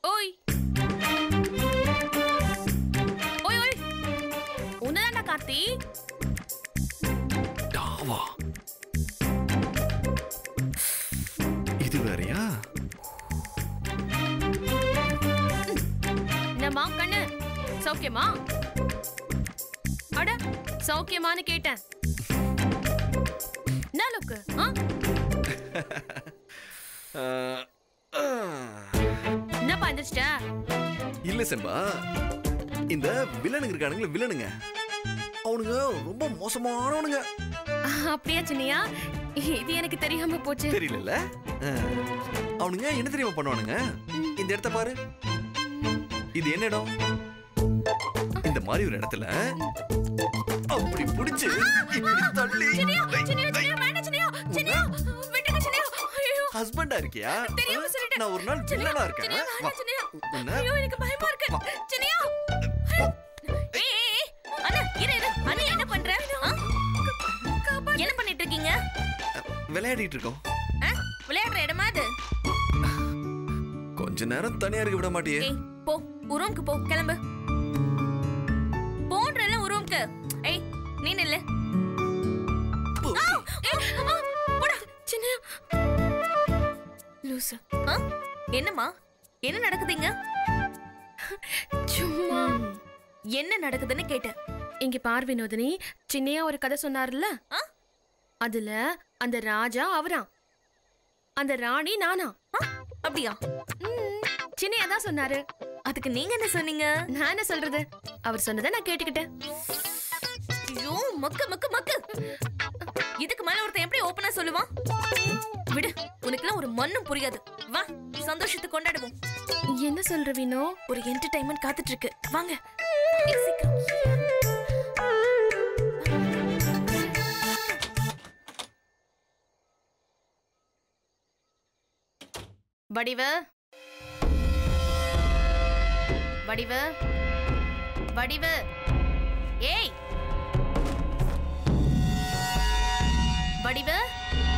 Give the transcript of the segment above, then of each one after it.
ஓய் ஓய் ஓய் உன்னதான்டா கார்த்தி டாவா இது வேறயா என்னம்மா கண்ணு சௌக்கியமா அட சௌக்கியமான்னு கேட்டேன் என்ன லுக்கு ஆ அஹ், அஹ். என்னப்பா எந்திரிச்சிட்ட இல்ல செம்பா இந்த வில்லனுங்க இருக்கானுங்களே வில்லனுங்க அவனுங்க ரொம்ப மோசமானவனுங்க அப்படியா சின்னியா இது எனக்கு தெரியாம போச்சு தெரியல அவனுங்க என்ன தெரியுமா பண்ணுவானுங்க இந்த இடத்த பாரு இது என்ன இடம் இந்த மாதிரி ஒரு இடத்துல அப்படி புடிச்சு இப்படி தள்ளி சின்னியா, சின்னியா, சின்னியா, வேண்டாம் சின்னியா, சின்னியா, விட்டுடு சின்னியா. ஐயோ, ஹஸ்பண்டா இருக்கியா தெரியாம சொல்லிட்டேன். நான் ஒரு நாள் சின்னியா, வில்லனா இருக்கேன் சின்னியா, வா. வேண்டாம் சின்னியா. உன்னை- ஐயோ, எனக்கு பயமா இருக்கு. சின்னியா. ஐயோ. ஏய், ஏய், ஏய். அண்ணா, இரு, இரு. அண்ணா, என்ன பண்ற? ஆ? என்ன பண்ணிட்டு இருக்கீங்க விளையாடிட்டு இருக்கோம் ஆ? விளையாடுற இடமா இது கொஞ்ச நேரம் தனியா இருக்க விட மாட்டியே ஏய் போ உருவம்க்கு போ கிளம்பு போன்றல உருவம்க்கு ஏய் நீ நில்லு ஏய், ஆ, போடா. சின்ன லூசு ஆ? என்னம்மா என்ன நடக்குதுங்க சும்மா என்ன நடக்குதுன்னு கேட்டேன் இங்க பார் வினோதினி சின்னையா ஒரு கதை சொன்னார்ல ஆ? அதுல அந்த ராஜா அவராம் அந்த ராணி நானா ஆ? அப்படியா சின்னையா தான் சொன்னாரு அதுக்கு நீங்க என்ன சொன்னீங்க நான் என்ன சொல்றது அவர் சொன்னதை நான் கேட்டுக்கிட்டேன் ஐயோ மக்கு மக்கு மக்கு இதுக்கு மேல ஒருத்தன் எப்படி ஓப்பனா சொல்லுவான் விடு உனக்குலாம் ஒரு மண்ணும் புரியாது வா சந்தோஷத்தை கொண்டாடுவோம் என்ன சொல்ற வினோ ஒரு என்டர்டைன்மெண்ட் காத்துட்டு இருக்கு வாங்க ஏய், சீக்கிரம். வடிவு வடிவு வடிவு ஏய் வடிவு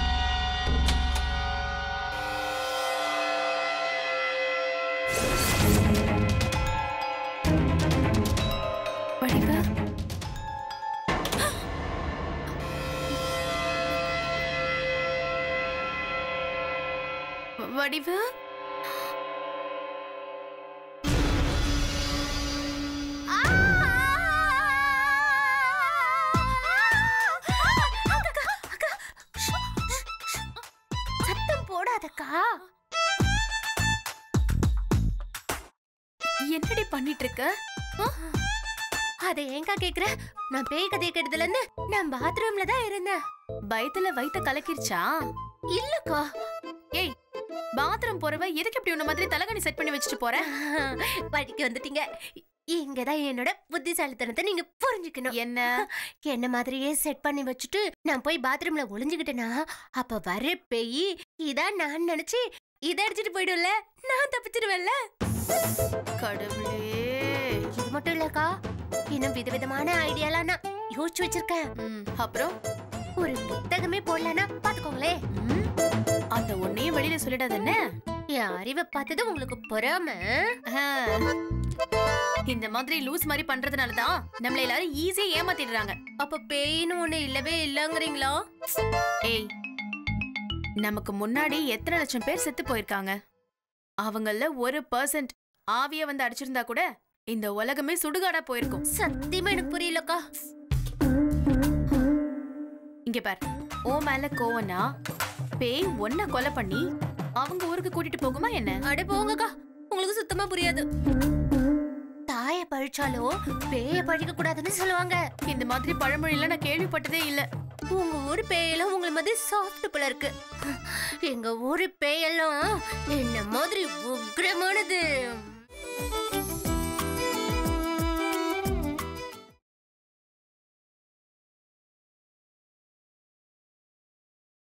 வடிவு வடிவு சத்தம் போடாதக்கா என்னடி பண்ணிட்டு இருக்க அத ஏங்கா கேக்குற நான் பேய் கதை கேட்டதுல இருந்து நான் பாத்ரூம்ல தான் இருந்தேன் பயத்துல வயித்த கலக்கிருச்சா இல்லக்கா ஏய் பாத்ரூம் போறவ எதுக்கு இப்படி உன்ன மாதிரி தலகாணி செட் பண்ணி வச்சுட்டு போற படிக்க வந்துட்டீங்க இங்கதான் என்னோட புத்திசாலித்தனத்தை நீங்க புரிஞ்சுக்கணும் என்ன என்ன மாதிரியே செட் பண்ணி வச்சுட்டு நான் போய் பாத்ரூம்ல ஒளிஞ்சுக்கிட்டேனா அப்ப வர பேய் இதான் நான் நினைச்சு இத அடிச்சிட்டு போயிடும்ல நான் தப்பிச்சிடுவேன்ல கடவுளே இது மட்டும் இல்லக்கா இன்னும் விதவிதமான ஐடியாலாம் நான் யோசிச்சு வச்சிருக்கேன் ம், அப்புறம் ஒரு புத்தகமே போடலன்னா பாத்துக்கோங்களே ம், அந்த ஒன்னையும் வெளியில சொல்லிடாத என்ன என் அறிவை பார்த்தது உங்களுக்கு பொறாம ஆ. இந்த மாதிரி லூஸ் மாதிரி பண்றதுனால தான் நம்மள எல்லாரும் ஈஸியா ஏமாத்திடுறாங்க அப்ப பேயின்னு ஒண்ணு இல்லவே இல்லங்கறீங்களா ஏய் நமக்கு முன்னாடி எத்தனை லட்சம் பேர் செத்து போயிருக்காங்க அவங்கள ஒரு பர்சன்ட் ஆவிய வந்து அடிச்சிருந்தா கூட இந்த உலகமே சுடுகாடா போயிருக்கும் சத்தியமா எனக்கு புரியலக்கா இங்க பார் ஓ மேல கோவனா பேய் ஒன்ன கொலை பண்ணி அவங்க ஊருக்கு கூட்டிட்டு போகுமா என்ன அட போங்கக்கா உங்களுக்கு சுத்தமா புரியாது தாய பழிச்சாலோ பேய பழிக்க கூடாதுன்னு சொல்லுவாங்க இந்த மாதிரி பழமொழியில நான் கேள்விப்பட்டதே இல்ல உங்க ஊர் பேயெல்லாம் உங்களை மாதிரி சாஃப்ட் போல இருக்கு எங்க ஊரு பேயெல்லாம் என்ன மாதிரி உக்ரமானது